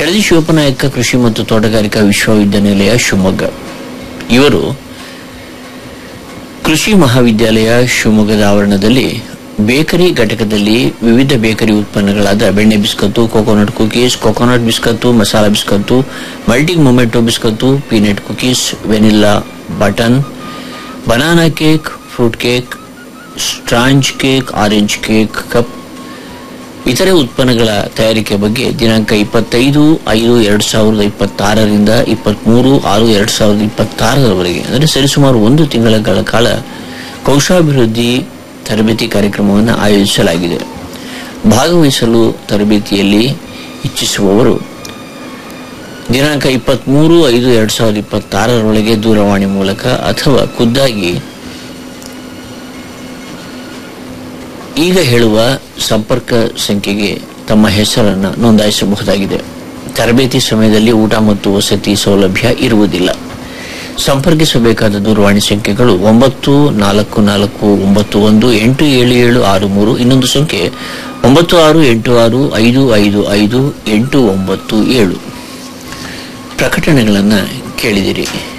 ಕೆಳದಿ ಶಿವಪ್ಪನಾಯಕ ಕೃಷಿ ಮತ್ತು ತೋಟಗಾರಿಕಾ ವಿಶ್ವವಿದ್ಯಾನಿಲಯ ಶಿವಮೊಗ್ಗ ಇವರು ಕೃಷಿ ಮಹಾವಿದ್ಯಾಲಯ ಶಿವಮೊಗ್ಗದ ಆವರಣದಲ್ಲಿ ಬೇಕರಿ ಘಟಕದಲ್ಲಿ ವಿವಿಧ ಬೇಕರಿ ಉತ್ಪನ್ನಗಳಾದ ಬೆಣ್ಣೆ biscuit coconut cookies coconut biscuit masala biscuit multi ಮೊಮೆಟೊ biscuit peanut cookies vanilla button banana cake fruit cake ಸ್ಟ್ರಾಂಜ್ ಕೇಕ್ ಆರೆಂಜ್ ಕೇಕ್ ಕಪ್ ಇತರೆ ಉತ್ಪನ್ನಗಳ ತಯಾರಿಕೆ ಬಗ್ಗೆ ದಿನಾಂಕ ಇಪ್ಪತ್ತೈದು ಐದು ಎರಡು ಸಾವಿರದ ಇಪ್ಪತ್ತಾರರಿಂದ ಇಪ್ಪತ್ತ್ಮೂರು ಆರು ಎರಡು ಸಾವಿರದ ಇಪ್ಪತ್ತಾರರವರೆಗೆ ಅಂದರೆ ಸರಿಸುಮಾರು ಒಂದು ತಿಂಗಳ ಕಾಲ ಕೌಶಾಭಿವೃದ್ಧಿ ತರಬೇತಿ ಕಾರ್ಯಕ್ರಮವನ್ನು ಆಯೋಜಿಸಲಾಗಿದೆ ಭಾಗವಹಿಸಲು ತರಬೇತಿಯಲ್ಲಿ ಇಚ್ಛಿಸುವವರು ದಿನಾಂಕ ಇಪ್ಪತ್ತ್ಮೂರು ಐದು ಎರಡು ಸಾವಿರದ ಇಪ್ಪತ್ತಾರರೊಳಗೆ ದೂರವಾಣಿ ಮೂಲಕ ಅಥವಾ ಖುದ್ದಾಗಿ ಈಗ ಹೇಳುವ ಸಂಪರ್ಕ ಸಂಖ್ಯೆಗೆ ತಮ್ಮ ಹೆಸರನ್ನು ನೋಂದಾಯಿಸಬಹುದಾಗಿದೆ ತರಬೇತಿ ಸಮಯದಲ್ಲಿ ಊಟ ಮತ್ತು ವಸತಿ ಸೌಲಭ್ಯ ಇರುವುದಿಲ್ಲ ಸಂಪರ್ಕಿಸಬೇಕಾದ ದೂರವಾಣಿ ಸಂಖ್ಯೆಗಳು ಒಂಬತ್ತು ನಾಲ್ಕು ನಾಲ್ಕು ಒಂಬತ್ತು ಒಂದು ಎಂಟು ಏಳು ಏಳು ಆರು ಮೂರು ಇನ್ನೊಂದು ಸಂಖ್ಯೆ ಒಂಬತ್ತು ಆರು ಎಂಟು ಆರು ಐದು ಐದು ಐದು ಎಂಟು ಒಂಬತ್ತು ಏಳು ಪ್ರಕಟಣೆಗಳನ್ನು ಕೇಳಿದಿರಿ